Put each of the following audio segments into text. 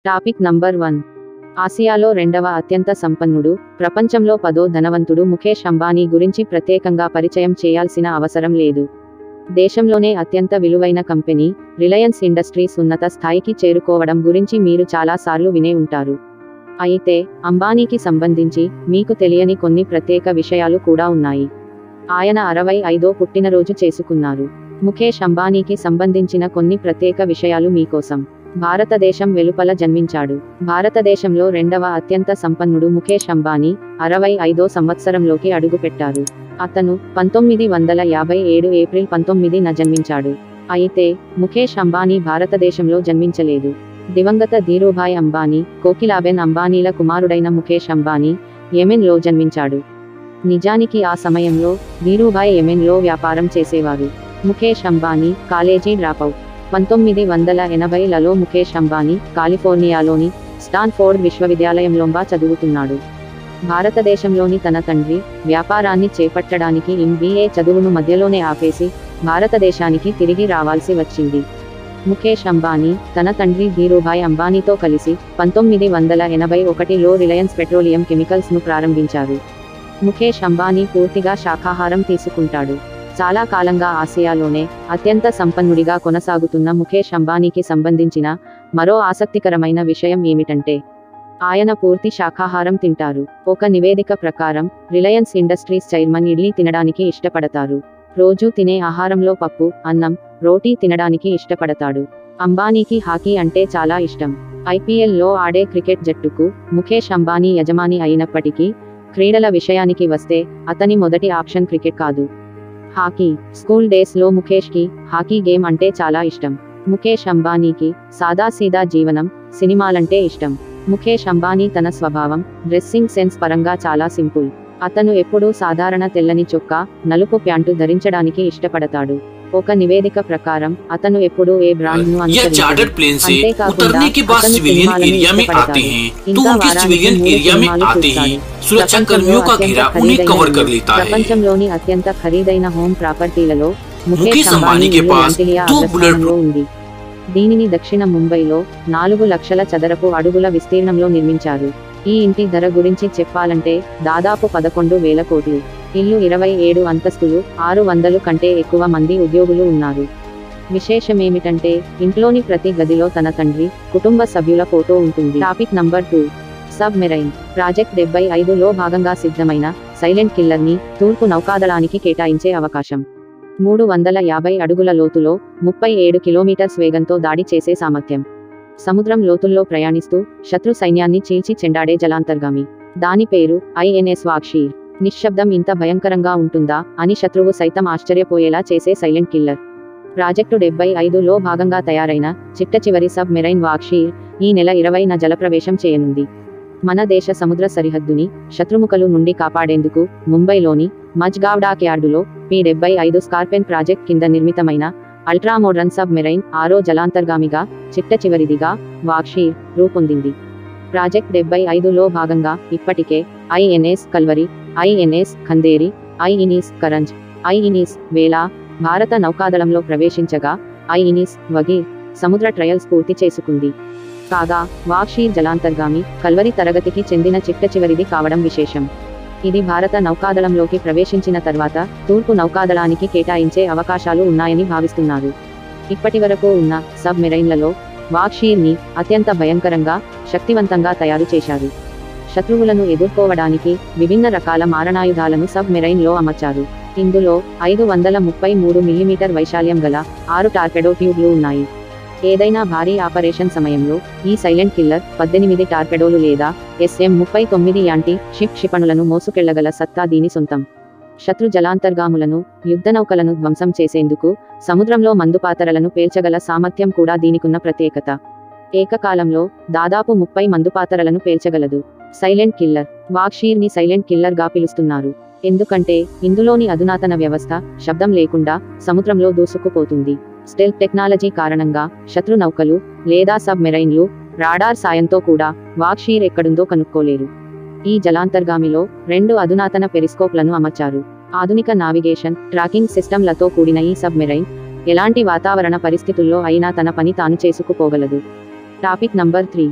Topic number one ఆసియాలో రెండవ అత్యంత సంపన్నుడు ప్రపంచంలో పదో ధనవంతుడు ముఖేష్ అంబానీ గురించి ప్రత్యేకంగా పరిచయం చేయాల్సిన అవసరం లేదు దేశంలోనే అత్యంత విలువైన కంపెనీ రిలయన్స్ ఇండస్ట్రీస్ ఉన్నత స్థాయికి చేరుకోవడం గురించి మీరు చాలాసార్లు వినే ఉంటారు అయితే అంబానీకి సంబంధించి మీకు తెలియని కొన్ని ప్రత్యేక విషయాలు కూడా ఉన్నాయి ఆయన అరవై ఐదో పుట్టినరోజు చేసుకున్నారు ముఖేష్ అంబానీకి సంబంధించిన కొన్ని ప్రత్యేక విషయాలు మీకోసం భారతదేశం వెలుపల జన్మించాడు భారతదేశంలో రెండవ అత్యంత సంపన్నుడు ముఖేష్ అంబానీ అరవై ఐదో సంవత్సరంలోకి అడుగుపెట్టారు అతను పంతొమ్మిది వందల యాభై ఏడు ఏప్రిల్ పంతొమ్మిదిన జన్మించాడు అయితే ముఖేష్ అంబానీ భారతదేశంలో జన్మించలేదు దివంగత ధీరూభాయ్ అంబానీ కోకిలాబెన్ అంబానీల కుమారుడైన ముఖేష్ అంబానీ యెమెన్లో జన్మించాడు నిజానికి ఆ సమయంలో ధీరూభాయ్ యెమెన్లో వ్యాపారం చేసేవారు ముఖేష్ అంబానీ కాలేజీ డ్రాపౌట్ పంతొమ్మిది వందల ఎనభైలలో ముఖేష్ అంబానీ కాలిఫోర్నియాలోని స్టాన్ఫోర్డ్ విశ్వవిద్యాలయంలోంబా చదువుతున్నాడు భారతదేశంలోని తన తండ్రి వ్యాపారాన్ని చేపట్టడానికి ఎంబీఏ చదువును మధ్యలోనే ఆపేసి భారతదేశానికి తిరిగి రావాల్సి వచ్చింది ముఖేష్ అంబానీ తన తండ్రి ధీరూభాయ్ అంబానీతో కలిసి పంతొమ్మిది వందల ఎనభై ఒకటిలో రిలయన్స్ పెట్రోలియం కెమికల్స్ ను ప్రారంభించారు ముఖేష్ అంబానీ పూర్తిగా శాకాహారం తీసుకుంటాడు చాలా కాలంగా ఆసియాలోనే అత్యంత సంపన్నుడిగా కొనసాగుతున్న ముఖేష్ అంబానీకి సంబంధించిన మరో ఆసక్తికరమైన విషయం ఏమిటంటే ఆయన పూర్తి శాకాహారం తింటారు ఒక నివేదిక ప్రకారం రిలయన్స్ ఇండస్ట్రీస్ చైర్మన్ ఇడ్లీ తినడానికి ఇష్టపడతారు రోజూ తినే ఆహారంలో పప్పు అన్నం రోటీ తినడానికి ఇష్టపడతాడు అంబానీకి హాకీ అంటే చాలా ఇష్టం ఐపీఎల్లో ఆడే క్రికెట్ జట్టుకు ముఖేష్ అంబానీ యజమాని అయినప్పటికీ క్రీడల విషయానికి వస్తే అతని మొదటి ఆప్షన్ క్రికెట్ కాదు హాకీ స్కూల్ డేస్ లో ముఖేష్ కి హాకీ గేమ్ అంటే చాలా ఇష్టం ముఖేష్ అంబానీకి సాదాసీదా జీవనం సినిమాలంటే ఇష్టం ముఖేష్ అంబానీ తన స్వభావం డ్రెస్సింగ్ సెన్స్ పరంగా చాలా సింపుల్ అతను ఎప్పుడూ సాధారణ తెల్లని చొక్కా నలుపు ప్యాంటు ధరించడానికి ఇష్టపడతాడు ఒక నివేదిక ప్రకారం అతను ఎప్పుడూ ఏ బ్రాండ్ ను यह అనుసరించడు. चार्टर्ड प्लेन से అంతేకాకుండా उतरने के बाद అతను सिविलियन సినిమాలను एरिया में ఇష్టపడతాడు. आते हैं तो ఇంకా उनके వారానికి सिविलियन మూడు एरिया में సినిమాలు आते ही చూస్తాడు. सुरक्षा ప్రపంచంలో कर्मियों का అత్యంత घेरा उन्हें ఖరీదైన कवर कर ఇల్లు. लेता है ప్రపంచంలోని అత్యంత ఖరీదైన హోమ్ ప్రాపర్టీలలో ముఖేష్ ముఖేష్ అంబానీ అంబానీ కే ఇల్లు పాస్ యాంటిలియా దో అగ్రస్థానంలో bullet ఉంది దీనిని దక్షిణ ముంబైలో నాలుగు లక్షల చదరపు అడుగుల విస్తీర్ణంలో నిర్మించారు ఈ ఇంటి ధర గురించి చెప్పాలంటే దాదాపు పదకొండు వేల కోట్లు ఇల్లు ఇరవై ఏడు అంతస్తులు ఆరు వందలు కంటే ఎక్కువ మంది ఉద్యోగులు ఉన్నారు విశేషమేమిటంటే ఇంట్లోని ప్రతి గదిలో తన తండ్రి కుటుంబ సభ్యుల ఫోటో ఉంటుంది topic number two submarine project డెబ్బై ఐదులో భాగంగా సిద్ధమైన సైలెంట్ కిల్లర్ ని తూర్పు నౌకాదళానికి కేటాయించే అవకాశం మూడు వందల యాభై అడుగుల లోతులో ముప్పై ఏడు కిలోమీటర్స్ వేగంతో దాడి చేసే సామర్థ్యం సముద్రం లోతుల్లో ప్రయాణిస్తూ శత్రు సైన్యాన్ని చీల్చి చెండాడే జలాంతర్గామి దాని పేరు ఐఎన్ఎస్ వాక్షీర్ నిశ్శబ్దం ఇంత భయంకరంగా ఉంటుందా అని శత్రువు సైతం ఆశ్చర్యపోయేలా చేసే సైలెంట్ కిల్లర్ ప్రాజెక్టు డెబ్బై ఐదులో భాగంగా తయారైన చిట్ట చివరి సబ్ మెరైన్ వాక్షీర్ ఈ నెల ఇరవైన జలప్రవేశం చేయనుంది మన దేశ సముద్ర సరిహద్దుని శత్రుముఖలు నుండి కాపాడేందుకు ముంబైలోని మజ్గావ్డా యార్డులో పి డెబ్బై ఐదు స్కార్పెన్ ప్రాజెక్ట్ కింద నిర్మితమైన అల్ట్రామోడ్రన్ సబ్ మెరైన్ ఆరో జలాంతర్గామిగా చిట్ట చివరిదిగా వాక్షీర్ రూపొందింది ప్రాజెక్ట్ డెబ్బై ఐదులో భాగంగా ఇప్పటికే INS Kalvari INS Khanderi INS Karanj INS Vela భారత నౌకాదళంలో ప్రవేశించగా ఐఇనిస్ వగీర్ సముద్ర ట్రయల్స్ పూర్తి చేసుకుంది కాగా వాక్షీర్ జలాంతర్గామి కల్వరి తరగతికి చెందిన చిట్ట చివరిది కావడం విశేషం ఇది భారత నౌకాదళంలోకి ప్రవేశించిన తర్వాత తూర్పు నౌకాదళానికి కేటాయించే అవకాశాలు ఉన్నాయని భావిస్తున్నారు ఇప్పటి వరకు ఉన్న సబ్ మెరైన్లలో వాక్షీర్ని అత్యంత భయంకరంగా శక్తివంతంగా తయారు చేశారు శత్రువులను ఎదుర్కోవడానికి విభిన్న రకాల మారణాయుధాలను సబ్ మెరైన్లో అమర్చారు ఇందులో ఐదు వందల ముప్పై మూడు మిల్లీమీటర్ వైశాల్యం గల ఆరు టార్పెడో ట్యూబ్లు ఉన్నాయి ఏదైనా భారీ ఆపరేషన్ సమయంలో ఈ సైలెంట్ కిల్లర్ పద్దెనిమిది టార్పెడోలు లేదా ఎస్ఎం ముప్పై తొమ్మిది యాంటీ షిప్ క్షిపణులను మోసుకెళ్లగల సత్తా దీని సొంతం శత్రు జలాంతర్గాములను యుద్ధనౌకలను ధ్వంసం చేసేందుకు సముద్రంలో మందుపాతరలను పేల్చగల సామర్థ్యం కూడా దీనికున్న ప్రత్యేకత ఏకకాలంలో దాదాపు ముప్పై మందుపాతరలను పేల్చగలదు సైలెంట్ కిల్లర్ వాక్షీర్ ని సైలెంట్ కిల్లర్ గా పిలుస్తున్నారు ఎందుకంటే ఇందులోని అధునాతన వ్యవస్థ శబ్దం లేకుండా సముద్రంలో దూసుకుపోతుంది స్టెల్త్ టెక్నాలజీ కారణంగా శత్రు నౌకలు లేదా సబ్ మెరైన్లు రాడార్ సాయంతో కూడా వాక్షీర్ ఎక్కడుందో కనుక్కోలేరు ఈ జలాంతర్గామిలో రెండు అధునాతన పెరిస్కోప్లను అమర్చారు ఆధునిక నావిగేషన్ ట్రాకింగ్ సిస్టంలతో కూడిన ఈ సబ్మెరైన్ ఎలాంటి వాతావరణ పరిస్థితుల్లో అయినా తన పని తాను చేసుకుపోగలదు topic number three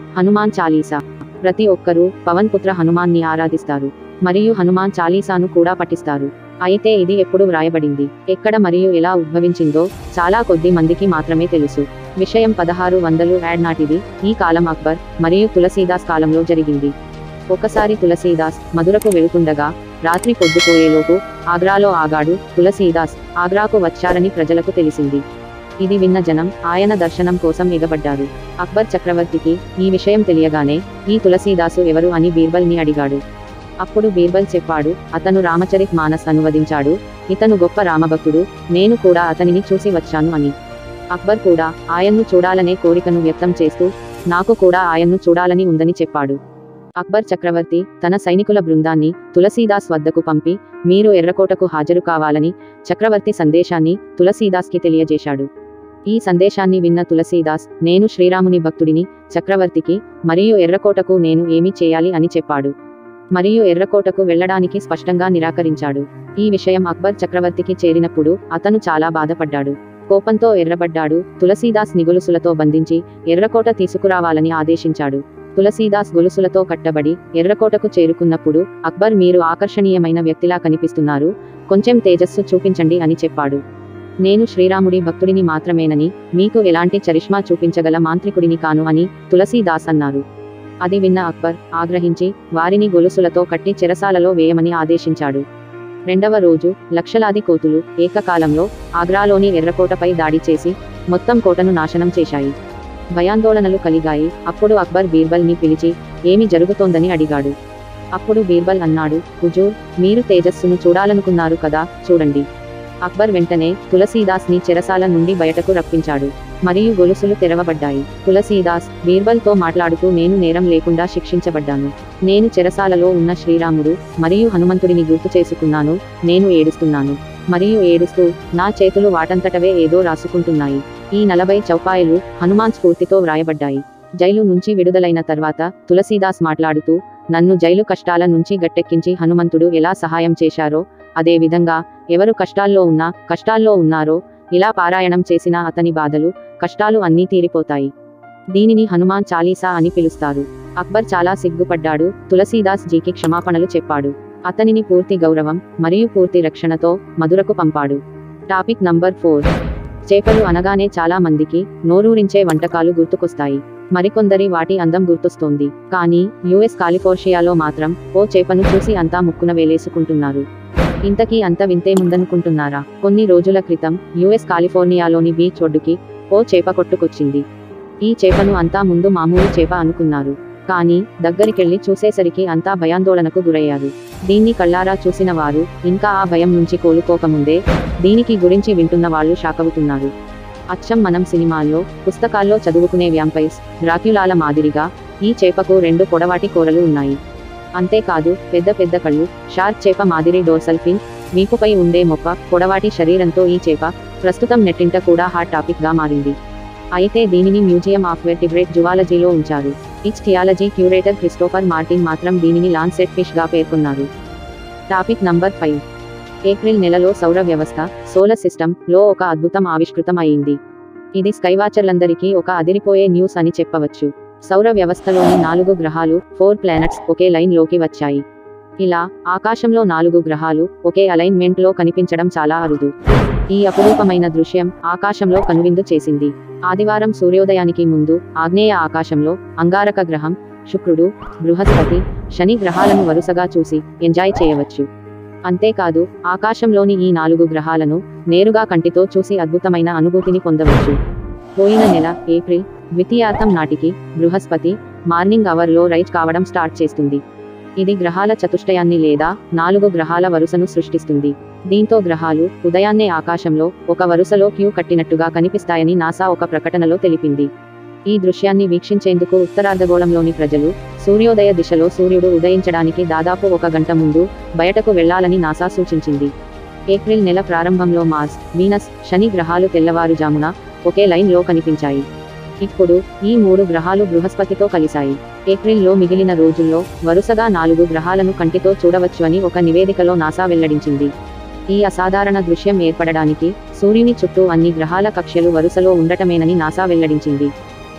Hanuman Chalisa ప్రతి ఒక్కరూ పవన్ పుత్ర హనుమాన్ని ఆరాధిస్తారు మరియు హనుమాన్ చాలీసాను కూడా పఠిస్తారు అయితే ఇది ఎప్పుడు వ్రాయబడింది ఎక్కడ మరియు ఎలా ఉద్భవించిందో చాలా కొద్ది మందికి మాత్రమే తెలుసు విషయం పదహారు వందలు యాడ్ నాటిది ఈ కాలం అక్బర్ మరియు తులసీదాస్ కాలంలో జరిగింది ఒకసారి తులసీదాస్ మధురకు వెళుతుండగా రాత్రి పొద్దుపోయేలోపు ఆగ్రాలో ఆగాడు తులసీదాస్ ఆగ్రాకు వచ్చారని ప్రజలకు తెలిసింది ఇది విన్న జనం ఆయన దర్శనం కోసం ఎగబడ్డారు అక్బర్ చక్రవర్తికి ఈ విషయం తెలియగానే ఈ తులసీదాసు ఎవరు అని బీర్బల్ ని అడిగాడు అప్పుడు బీర్బల్ చెప్పాడు అతను రామచరిత్ మానస్ అనువదించాడు ఇతను గొప్ప రామభక్తుడు నేను కూడా అతనిని చూసి వచ్చాను అని అక్బర్ కూడా ఆయన్ను చూడాలనే కోరికను వ్యక్తం చేస్తూ నాకు కూడా ఆయన్ను చూడాలని ఉందని చెప్పాడు అక్బర్ చక్రవర్తి తన సైనికుల బృందాన్ని తులసీదాస్ వద్దకు పంపి మీరు ఎర్రకోటకు హాజరు కావాలని చక్రవర్తి సందేశాన్ని తులసీదాస్కి తెలియజేశాడు ఈ సందేశాన్ని విన్న తులసీదాస్ నేను శ్రీరాముని భక్తుడిని చక్రవర్తికి మరియు ఎర్రకోటకు నేను ఏమి చేయాలి అని చెప్పాడు మరియు ఎర్రకోటకు వెళ్ళడానికి స్పష్టంగా నిరాకరించాడు ఈ విషయం అక్బర్ చక్రవర్తికి చేరినప్పుడు అతను చాలా బాధపడ్డాడు కోపంతో ఎర్రబడ్డాడు తులసీదాస్ నిగొలుసులతో బంధించి ఎర్రకోట తీసుకురావాలని ఆదేశించాడు తులసీదాస్ గొలుసులతో కట్టబడి ఎర్రకోటకు చేరుకున్నప్పుడు అక్బర్ మీరు ఆకర్షణీయమైన వ్యక్తిలా కనిపిస్తున్నారు కొంచెం తేజస్సు చూపించండి అని చెప్పాడు నేను శ్రీరాముడి భక్తుడిని మాత్రమేనని మీకు ఎలాంటి చరిష్మా చూపించగల మాంత్రికుడిని కాను అని తులసీదాస్ అన్నారు అది విన్న అక్బర్ ఆగ్రహించి వారిని గొలుసులతో కట్టి చెరసాలలో వేయమని ఆదేశించాడు రెండవ రోజు లక్షలాది కోతులు ఏకకాలంలో ఆగ్రాలోని ఎర్రకోటపై దాడి చేసి మొత్తం కోటను నాశనం చేశాయి భయాందోళనలు కలిగాయి అప్పుడు అక్బర్ బీర్బల్ ని పిలిచి ఏమి జరుగుతోందని అడిగాడు అప్పుడు బీర్బల్ అన్నాడు హుజూర్ మీరు తేజస్సును చూడాలనుకున్నారు కదా చూడండి అక్బర్ వెంటనే తులసీదాస్ ని చెరసాల నుండి బయటకు రప్పించాడు మరియు గొలుసులు తెరవబడ్డాయి తులసీదాస్ బీర్బల్తో మాట్లాడుతూ నేను నేరం లేకుండా శిక్షించబడ్డాను నేను చెరసాలలో ఉన్న శ్రీరాముడు మరియు హనుమంతుడిని గుర్తు చేసుకున్నాను నేను ఏడుస్తున్నాను మరియు ఏడుస్తూ నా చేతులు వాటంతటవే ఏదో రాసుకుంటున్నాయి ఈ నలభై చౌపాయలు హనుమాన్ స్ఫూర్తితో వ్రాయబడ్డాయి జైలు నుంచి విడుదలైన తర్వాత తులసీదాస్ మాట్లాడుతూ నన్ను జైలు కష్టాల నుంచి గట్టెక్కించి హనుమంతుడు ఎలా సహాయం చేశారో అదే విధంగా ఎవరు కష్టాల్లో ఉన్నా కష్టాల్లో ఉన్నారో ఇలా పారాయణం చేసిన అతని బాధలు కష్టాలు అన్నీ తీరిపోతాయి దీనిని హనుమాన్ చాలీసా అని పిలుస్తారు అక్బర్ చాలా సిగ్గుపడ్డాడు తులసీదాస్ జీకి క్షమాపణలు చెప్పాడు అతనిని పూర్తి గౌరవం మరియు పూర్తి రక్షణతో మధురకు పంపాడు టాపిక్ నంబర్ ఫోర్ చేపలు అనగానే చాలా మందికి నోరూరించే వంటకాలు గుర్తుకొస్తాయి మరికొందరి వాటి అందం గుర్తొస్తోంది కానీ యుఎస్ కాలిఫోర్షియాలో మాత్రం ఓ చేపను చూసి అంతా ముక్కున వేలేసుకుంటున్నారు ఇంతకీ అంత వింతేముందనుకుంటున్నారా కొన్ని రోజుల క్రితం యుఎస్ కాలిఫోర్నియాలోని బీచ్ ఒడ్డుకి ఓ చేప కొట్టుకొచ్చింది ఈ చేపను అంతా ముందు మామూలు చేప అనుకున్నారు కానీ దగ్గరికెళ్లి చూసేసరికి అంతా భయాందోళనకు గురయ్యారు దీన్ని కళ్ళారా చూసిన వారు ఇంకా ఆ భయం నుంచి కోలుకోకముందే దీనికి గురించి వింటున్న వాళ్ళు షాకవుతున్నారు అచ్చం మనం సినిమాల్లో పుస్తకాల్లో చదువుకునే వ్యాంపైర్స్ డ్రాక్యులాల మాదిరిగా ఈ చేపకు రెండు పొడవాటి కూరలు ఉన్నాయి అంతేకాదు పెద్ద పెద్ద కళ్ళు షార్క్ చేప మాదిరి డోర్సల్ ఫిన్ వీపుపై ఉండే మొప్ప పొడవాటి శరీరంతో ఈ చేప ప్రస్తుతం నెట్టింట కూడా హాట్ టాపిక్ గా మారింది అయితే దీనిని మ్యూజియం ఆఫ్ వెర్టిబ్రేట్ జువాలజీలో ఉంచారు ఇచ్ థియాలజీ క్యూరేటర్ క్రిస్టోఫర్ మార్టిన్ మాత్రం దీనిని లాన్సెట్ ఫిష్ గా పేర్కొన్నారు టాపిక్ నంబర్ ఫైవ్ ఏప్రిల్ నెలలో సౌర వ్యవస్థ సోలర్ సిస్టమ్ లో ఒక అద్భుతం ఆవిష్కృతం అయింది ఇది స్కైవాచర్లందరికీ ఒక అదిరిపోయే న్యూస్ అని చెప్పవచ్చు సౌర వ్యవస్థలోని నాలుగు గ్రహాలు ఫోర్ ప్లానెట్స్ ఒకే లైన్ లోకి వచ్చాయి ఇలా ఆకాశంలో నాలుగు గ్రహాలు ఒకే అలైన్మెంట్ లో కనిపించడం చాలా అరుదు ఈ అపురూపమైన దృశ్యం ఆకాశంలో కనువిందు చేసింది ఆదివారం సూర్యోదయానికి ముందు ఆగ్నేయ ఆకాశంలో అంగారక గ్రహం శుక్రుడు బృహస్పతి శని గ్రహాలను వరుసగా చూసి ఎంజాయ్ చేయవచ్చు అంతేకాదు ఆకాశంలోని ఈ నాలుగు గ్రహాలను నేరుగా కంటితో చూసి అద్భుతమైన అనుభూతిని పొందవచ్చు పోయిన నెల ఏప్రిల్ ద్వితీయార్థం నాటికి బృహస్పతి మార్నింగ్ అవర్లో రైజ్ కావడం స్టార్ట్ చేస్తుంది ఇది గ్రహాల చతుష్టయాన్ని లేదా నాలుగు గ్రహాల వరుసను సృష్టిస్తుంది దీంతో గ్రహాలు ఉదయాన్నే ఆకాశంలో ఒక వరుసలో క్యూ కట్టినట్టుగా కనిపిస్తాయని నాసా ఒక ప్రకటనలో తెలిపింది ఈ దృశ్యాన్ని వీక్షించేందుకు ఉత్తరార్ధగోళంలోని ప్రజలు సూర్యోదయ దిశలో సూర్యుడు ఉదయించడానికి దాదాపు ఒక గంట ముందు బయటకు వెళ్లాలని నాసా సూచించింది ఏప్రిల్ నెల ప్రారంభంలో మార్స్ వీనస్ శని గ్రహాలు తెల్లవారుజామున ఒకే లైన్లో కనిపించాయి ఇప్పుడు ఈ మూడు గ్రహాలు బృహస్పతితో కలిశాయి ఏప్రిల్లో మిగిలిన రోజుల్లో వరుసగా నాలుగు గ్రహాలను కంటితో చూడవచ్చు అని ఒక నివేదికలో నాసా వెల్లడించింది ఈ అసాధారణ దృశ్యం ఏర్పడడానికి సూర్యుని చుట్టూ అన్ని గ్రహాల కక్ష్యలు వరుసలో ఉండటమేనని నాసా వెల్లడించింది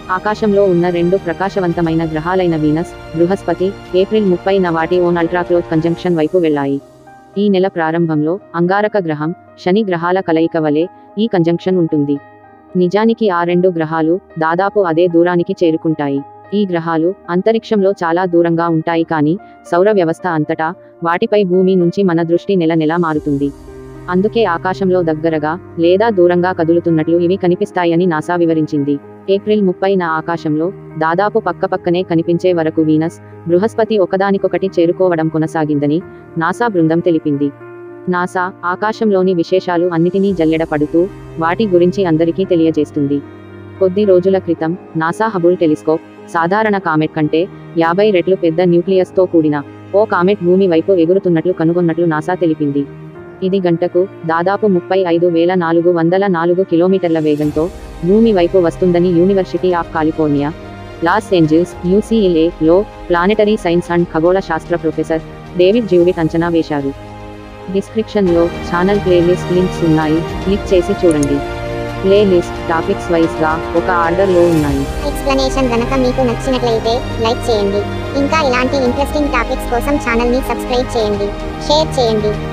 ఆకాశంలో ఉన్న రెండు ప్రకాశవంతమైన గ్రహాలైన వీనస్ బృహస్పతి ఏప్రిల్ ముప్పైన వాటి ఓన్ అల్ట్రాక్లోజ్ కంజంక్షన్ వైపు వెళ్ళాయి ఈ నెల ప్రారంభంలో అంగారక గ్రహం శని గ్రహాల కలయిక వలె ఈ కంజంక్షన్ ఉంటుంది నిజానికి ఆ రెండు గ్రహాలు దాదాపు అదే దూరానికి చేరుకుంటాయి ఈ గ్రహాలు అంతరిక్షంలో చాలా దూరంగా ఉంటాయి కానీ సౌర వ్యవస్థ అంతటా వాటిపై భూమి నుంచి మన దృష్టి నెల నెలా మారుతుంది అందుకే ఆకాశంలో దగ్గరగా లేదా దూరంగా కదులుతున్నట్లు ఇవి కనిపిస్తాయని నాసా వివరించింది ఏప్రిల్ ముప్పైన ఆకాశంలో దాదాపు పక్కపక్కనే కనిపించే వరకు వీనస్ బృహస్పతి ఒకదానికొకటి చేరుకోవడం కొనసాగిందని నాసా బృందం తెలిపింది నాసా ఆకాశంలోని విశేషాలు అన్నిటినీ జల్లెడ పడుతూ వాటి గురించి అందరికీ తెలియజేస్తుంది కొద్ది రోజుల క్రితం నాసా హబుల్ టెలిస్కోప్ సాధారణ కామెట్ కంటే యాభై రెట్లు పెద్ద న్యూక్లియస్తో కూడిన ఓ కామెట్ భూమి వైపు ఎగురుతున్నట్లు కనుగొన్నట్లు నాసా తెలిపింది ఇది గంటకు దాదాపు ముప్పై ఐదు వేల నాలుగు వందల నాలుగు కిలోమీటర్ల వేగంతో భూమి వైపు వస్తుందని University of California Los Angeles UCLA లో ప్లానెటరీ సైన్స్ అండ్ ఖగోళ శాస్త్ర ప్రొఫెసర్ డేవిడ్ జ్యూవిట్ అంచనా వేశారు డిస్క్రిప్షన్లో ఛానల్ ప్లేలిస్ట్ లింక్స్ ఉన్నాయి క్లిక్ చేసి చూడండి ప్లేలిస్ట్ టాపిక్స్ వైజ్గా ఒక ఆర్డర్లో ఉన్నాయి ఎక్స్ప్లెనేషన్ గనక మీకు నచ్చినట్లయితే లైక్ చేయండి ఇంకా ఇలాంటి ఇంట్రెస్టింగ్ టాపిక్స్ కోసం ఛానల్ని సబ్స్క్రైబ్ చేయండి షేర్ చేయండి